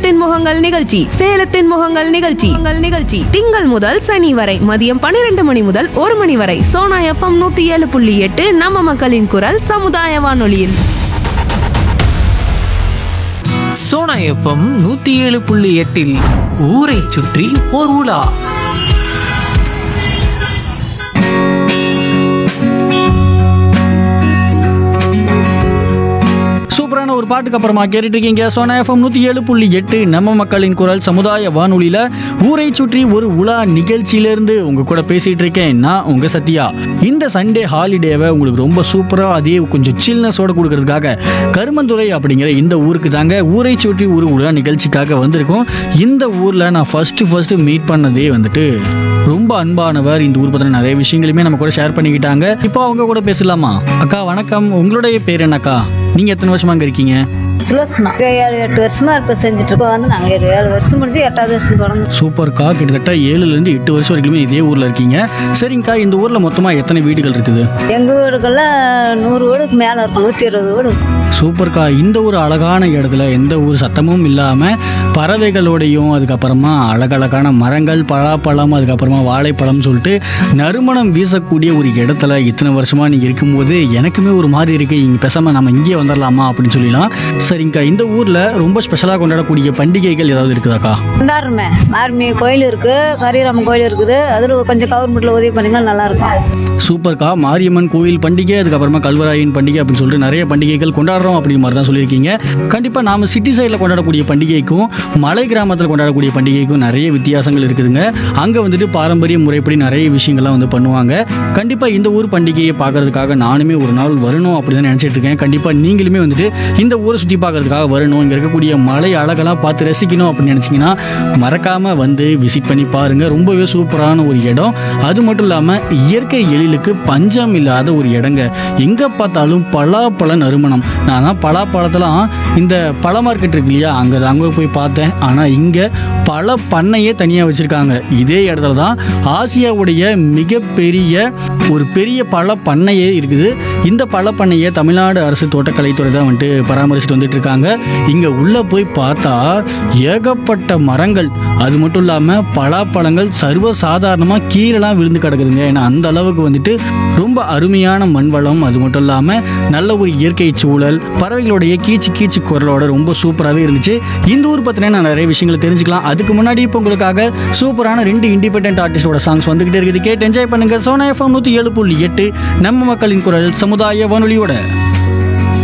சேலத்தின் முகங்கள் நிகழ்ச்சி சேலத்தின் முகங்கள் நிகழ்ச்சி உங்கள் நிகழ்ச்சி திங்கள் முதல் சனி வரை மதியம் பன்னிரண்டு மணி முதல் ஒரு மணி வரை சோனா எஃப்எம் நூத்தி ஏழு புள்ளி எட்டு நம்ம மக்களின் குரல் சமுதாய வானொலியில் சோனா எஃப்எம் நூத்தி ஏழு புள்ளி எட்டில் ஊரை சுற்றி ஓர் உலா சூப்பரான ஒரு பாட்டுக்கு அப்புறமா கேட்டுட்டு இருக்கீங்க சோனா எஃப்எம் நூற்றி ஏழு புள்ளி எட்டு நம்ம மக்களின் குரல் சமுதாய வானொலியில் ஊரை சுற்றி ஒரு உலா நிகழ்ச்சியிலேருந்து உங்கள் கூட பேசிகிட்டு இருக்கேன் நான் உங்கள் சத்யா இந்த சண்டே ஹாலிடேவை உங்களுக்கு ரொம்ப சூப்பராக அதே கொஞ்சம் சில்னஸோட கொடுக்கறதுக்காக கருமந்துறை அப்படிங்கிற இந்த ஊருக்கு தாங்க ஊரை சுற்றி ஒரு உலா நிகழ்ச்சிக்காக வந்திருக்கோம் இந்த ஊரில் நான் ஃபஸ்ட்டு ஃபஸ்ட்டு மீட் பண்ணதே வந்துட்டு ரொம்ப அன்பானவர் இந்த ஊர் பற்றின நிறைய விஷயங்களுமே நம்ம கூட ஷேர் பண்ணிக்கிட்டாங்க இப்போ அவங்க கூட பேசலாமா அக்கா வணக்கம் உங்களுடைய பேர் என்னக்கா நீங்க எத்தனை வருஷமா அங்க இருக்கீங்க சுலோசனா ஏழு எட்டு வருஷமா இப்போ செஞ்சுட்டு இருக்கோம் வந்து நாங்கள் ஏழு ஏழு வருஷம் முடிஞ்சு எட்டாவது வருஷம் தொடங்கும் சூப்பர்க்கா கிட்டத்தட்ட ஏழுல இருந்து எட்டு வருஷம் வரைக்குமே இதே ஊர்ல இருக்கீங்க சரிங்கக்கா இந்த ஊர்ல மொத்தமா எத்தனை வீடுகள் இருக்குது எங்கள் வீடுகளில் நூறு வீடுக்கு மேலே இருக்கும் நூற்றி இருபது வீடு சூப்பர்க்கா இந்த ஒரு அழகான இடத்துல எந்த ஒரு சத்தமும் இல்லாம பறவைகளோடையும் அதுக்கப்புறமா அழகழகான மரங்கள் பலாப்பழம் அதுக்கப்புறமா வாழைப்பழம் சொல்லிட்டு நறுமணம் வீசக்கூடிய ஒரு இடத்துல இத்தனை வருஷமா நீங்க இருக்கும்போது எனக்குமே ஒரு மாதிரி இருக்கு இங்க பேசாம நம்ம இங்கே வந்துடலாமா அப்படின்னு சொல்லலாம் சரிங்கக்கா இந்த ஊர்ல ரொம்ப ஸ்பெஷலா கொண்டாடக்கூடிய பண்டிகைகள் ஏதாவது இருக்குதாக்கா கொண்டாடுறோமே மார்மி கோயில் இருக்குது கரிராமன் கோயில் இருக்குது அதில் கொஞ்சம் கவர்மெண்ட்டில் உதவி பண்ணிங்கன்னா நல்லாயிருக்கும் சூப்பர்க்கா மாரியம்மன் கோயில் பண்டிகை அதுக்கப்புறமா கல்வராயன் பண்டிகை அப்படின்னு சொல்லிட்டு நிறைய பண்டிகைகள் கொண்டாடுறோம் அப்படிங்கிற மாதிரி தான் சொல்லியிருக்கீங்க கண்டிப்பாக நாம சிட்டி சைடில் கொண்டாடக்கூடிய பண்டிகைக்கும் மலை கிராமத்தில் கொண்டாடக்கூடிய பண்டிகைக்கும் நிறைய வித்தியாசங்கள் இருக்குதுங்க அங்கே வந்துட்டு பாரம்பரிய முறைப்படி நிறைய விஷயங்கள்லாம் வந்து பண்ணுவாங்க கண்டிப்பாக இந்த ஊர் பண்டிகையை பார்க்கறதுக்காக நானுமே ஒரு நாள் வரணும் அப்படின்னு தான் நினச்சிட்டு இருக்கேன் கண்டிப்பாக நீங்களுமே வந்துட்டு இந்த ஊரை சுற்றி பார்க்கறதுக்காக வரணும் இங்கே இருக்கக்கூடிய மலை அழகெல்லாம் பார்த்து ரசிக்கணும் அப்படின்னு நினச்சிங்கன்னா மறக்காமல் வந்து விசிட் பண்ணி பாருங்கள் ரொம்பவே சூப்பரான ஒரு இடம் அது மட்டும் இல்லாமல் இயற்கை எழிலுக்கு பஞ்சம் இல்லாத ஒரு இடங்க எங்கே பார்த்தாலும் பலாப்பழ நறுமணம் நான் தான் பலாப்பழத்தெல்லாம் இந்த பழ மார்க்கெட் இருக்கு இல்லையா அங்கே அங்கே போய் பார்த்தேன் ஆனால் இங்கே பல பண்ணையே தனியாக வச்சுருக்காங்க இதே இடத்துல தான் ஆசியாவுடைய மிகப்பெரிய ஒரு பெரிய பழ பண்ணையே இருக்குது இந்த பழ பண்ணையை தமிழ்நாடு அரசு தோட்டக்கலைத்துறை தான் வந்துட்டு பராமரிச்சுட்டு வந்துட்டு இருக்காங்க இங்கே உள்ளே போய் பார்த்தா ஏகப்பட்ட மரங்கள் அது மட்டும் இல்லாமல் பலாப்பழங்கள் சர்வ சாதாரணமாக கீழெல்லாம் விழுந்து கிடக்குதுங்க ஏன்னா அந்த அளவுக்கு வந்துட்டு ரொம்ப அருமையான மண் வளம் அது மட்டும் இல்லாமல் நல்ல ஒரு இயற்கை சூழல் பறவைகளுடைய கீச்சு கீச்சு குரலோட ரொம்ப சூப்பராகவே இருந்துச்சு இந்த ஊர் பற்றின நான் நிறைய விஷயங்களை தெரிஞ்சுக்கலாம் அதுக்கு முன்னாடி இப்போ உங்களுக்காக சூப்பரான ரெண்டு இண்டிபெண்டன்ட் ஆர்டிஸ்டோட சாங்ஸ் வந்துகிட்டே இருக்குது கேட்டு என்ஜாய் பண்ணுங்க சோனா எஃப்எம் நூற்றி ஏழு புள்ளி எட்டு நம்ம மக்களின் குரல் சமுதாய வானொலியோட